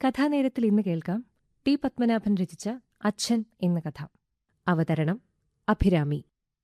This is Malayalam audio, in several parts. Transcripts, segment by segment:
കഥാനേരത്തിൽ ഇന്ന് കേൾക്കാം ടി പത്മനാഭൻ രചിച്ച അച്ഛൻ എന്ന കഥ അവതരണം അഭിരാമി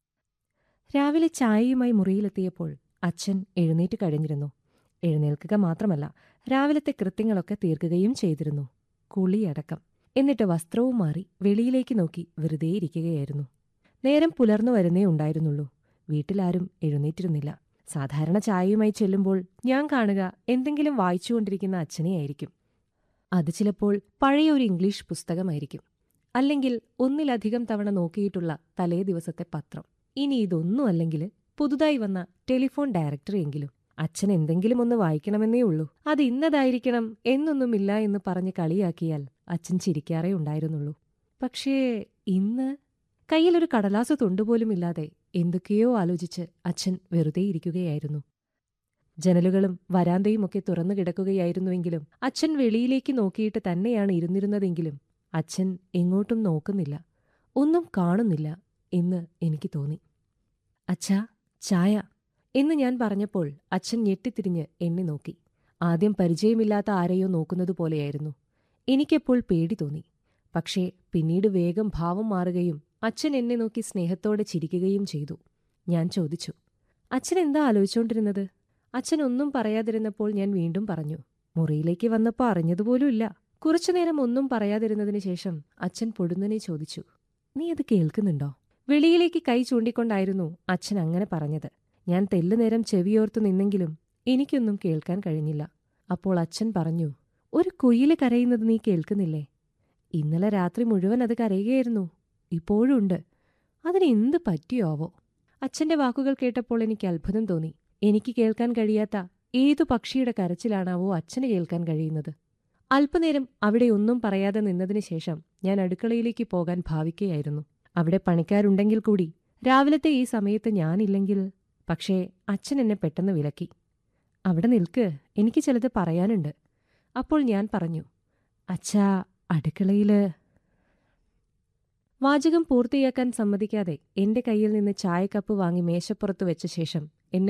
രാവിലെ ചായയുമായി മുറിയിലെത്തിയപ്പോൾ അച്ഛൻ എഴുന്നേറ്റ് കഴിഞ്ഞിരുന്നു എഴുന്നേൽക്കുക മാത്രമല്ല രാവിലത്തെ കൃത്യങ്ങളൊക്കെ തീർക്കുകയും ചെയ്തിരുന്നു കുളിയടക്കം എന്നിട്ട് വസ്ത്രവും മാറി വെളിയിലേക്ക് നോക്കി വെറുതെ ഇരിക്കുകയായിരുന്നു നേരം പുലർന്നു വരുന്നേ ഉണ്ടായിരുന്നുള്ളൂ വീട്ടിലാരും എഴുന്നേറ്റിരുന്നില്ല സാധാരണ ചായയുമായി ചെല്ലുമ്പോൾ ഞാൻ കാണുക എന്തെങ്കിലും വായിച്ചുകൊണ്ടിരിക്കുന്ന അച്ഛനെയായിരിക്കും അത് ചിലപ്പോൾ പഴയ ഒരു ഇംഗ്ലീഷ് പുസ്തകമായിരിക്കും അല്ലെങ്കിൽ ഒന്നിലധികം തവണ നോക്കിയിട്ടുള്ള തലേ ദിവസത്തെ പത്രം ഇനി ഇതൊന്നും അല്ലെങ്കിൽ പുതുതായി വന്ന ടെലിഫോൺ ഡയറക്ടറിയെങ്കിലും അച്ഛൻ എന്തെങ്കിലും ഒന്ന് വായിക്കണമെന്നേ ഉള്ളൂ അത് ഇന്നതായിരിക്കണം എന്നൊന്നുമില്ല എന്ന് പറഞ്ഞ് കളിയാക്കിയാൽ അച്ഛൻ ചിരിക്കാറേ ഉണ്ടായിരുന്നുള്ളൂ പക്ഷേ ഇന്ന് കയ്യിലൊരു കടലാസു തൊണ്ടുപോലും ഇല്ലാതെ എന്തൊക്കെയോ ആലോചിച്ച് അച്ഛൻ വെറുതെ ഇരിക്കുകയായിരുന്നു ജനലുകളും വരാന്തയുമൊക്കെ തുറന്നു കിടക്കുകയായിരുന്നുവെങ്കിലും അച്ഛൻ വെളിയിലേക്ക് നോക്കിയിട്ട് തന്നെയാണ് ഇരുന്നിരുന്നതെങ്കിലും അച്ഛൻ എങ്ങോട്ടും നോക്കുന്നില്ല ഒന്നും കാണുന്നില്ല എന്ന് എനിക്ക് തോന്നി അച്ഛാ ചായ എന്ന് ഞാൻ പറഞ്ഞപ്പോൾ അച്ഛൻ ഞെട്ടിത്തിരിഞ്ഞ് എന്നെ നോക്കി ആദ്യം പരിചയമില്ലാത്ത ആരെയോ നോക്കുന്നത് പോലെയായിരുന്നു എനിക്കെപ്പോൾ പേടി തോന്നി പക്ഷേ പിന്നീട് വേഗം ഭാവം മാറുകയും അച്ഛൻ എന്നെ നോക്കി സ്നേഹത്തോടെ ചിരിക്കുകയും ചെയ്തു ഞാൻ ചോദിച്ചു അച്ഛൻ എന്താ ആലോചിച്ചുകൊണ്ടിരുന്നത് അച്ഛൻ ഒന്നും പറയാതിരുന്നപ്പോൾ ഞാൻ വീണ്ടും പറഞ്ഞു മുറിയിലേക്ക് വന്നപ്പോൾ അറിഞ്ഞതുപോലുമില്ല കുറച്ചുനേരം ഒന്നും പറയാതിരുന്നതിന് ശേഷം അച്ഛൻ പൊടുന്നനെ ചോദിച്ചു നീ അത് കേൾക്കുന്നുണ്ടോ വെളിയിലേക്ക് കൈ ചൂണ്ടിക്കൊണ്ടായിരുന്നു അച്ഛൻ അങ്ങനെ പറഞ്ഞത് ഞാൻ തെല്ലുനേരം ചെവിയോർത്തു നിന്നെങ്കിലും എനിക്കൊന്നും കേൾക്കാൻ കഴിഞ്ഞില്ല അപ്പോൾ അച്ഛൻ പറഞ്ഞു ഒരു കുയില് കരയുന്നത് നീ കേൾക്കുന്നില്ലേ ഇന്നലെ രാത്രി മുഴുവൻ അത് കരയുകയായിരുന്നു ഇപ്പോഴും ഉണ്ട് അതിന് എന്ത് പറ്റിയോവോ അച്ഛന്റെ വാക്കുകൾ കേട്ടപ്പോൾ എനിക്ക് അത്ഭുതം തോന്നി എനിക്ക് കേൾക്കാൻ കഴിയാത്ത ഏതു പക്ഷിയുടെ കരച്ചിലാണാവോ അച്ഛന് കേൾക്കാൻ കഴിയുന്നത് അല്പനേരം അവിടെ ഒന്നും പറയാതെ നിന്നതിന് ശേഷം ഞാൻ അടുക്കളയിലേക്ക് പോകാൻ ഭാവിക്കുകയായിരുന്നു അവിടെ പണിക്കാരുണ്ടെങ്കിൽ കൂടി രാവിലത്തെ ഈ സമയത്ത് ഞാനില്ലെങ്കിൽ പക്ഷേ അച്ഛൻ എന്നെ പെട്ടെന്ന് വിലക്കി അവിടെ നിൽക്ക് എനിക്ക് ചിലത് പറയാനുണ്ട് അപ്പോൾ ഞാൻ പറഞ്ഞു അച്ഛാ അടുക്കളയില് വാചകം പൂർത്തിയാക്കാൻ സമ്മതിക്കാതെ എന്റെ കയ്യിൽ നിന്ന് ചായക്കപ്പ് വാങ്ങി മേശപ്പുറത്ത് വെച്ച ശേഷം